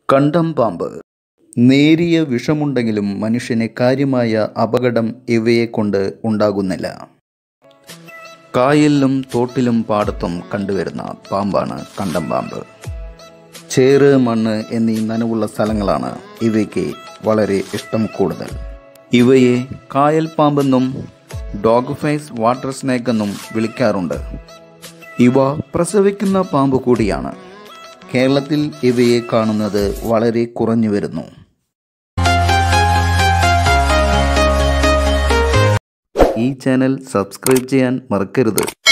കണ്ടം പാമ്പ് നേരിയ വിഷമുണ്ടെങ്കിലും മനുഷ്യന് കാര്യമായ അപകടം ഇവയെക്കൊണ്ട് ഉണ്ടാകുന്നില്ല കായലിലും തോട്ടിലും പാടത്തും കണ്ടുവരുന്ന പാമ്പാണ് കണ്ടം പാമ്പ് ചേറ് മണ്ണ് എന്നീ നനവുള്ള സ്ഥലങ്ങളാണ് ഇവയ്ക്ക് വളരെ ഇഷ്ടം കൂടുതൽ ഇവയെ കായൽ പാമ്പെന്നും ഡോഗ് ഫേസ് വാട്ടർ സ്നേക്ക് എന്നും വിളിക്കാറുണ്ട് ഇവ പ്രസവിക്കുന്ന പാമ്പ് കൂടിയാണ് കേരളത്തിൽ ഇവയെ കാണുന്നത് വളരെ കുറഞ്ഞു വരുന്നു ഈ ചാനൽ സബ്സ്ക്രൈബ് ചെയ്യാൻ മറക്കരുത്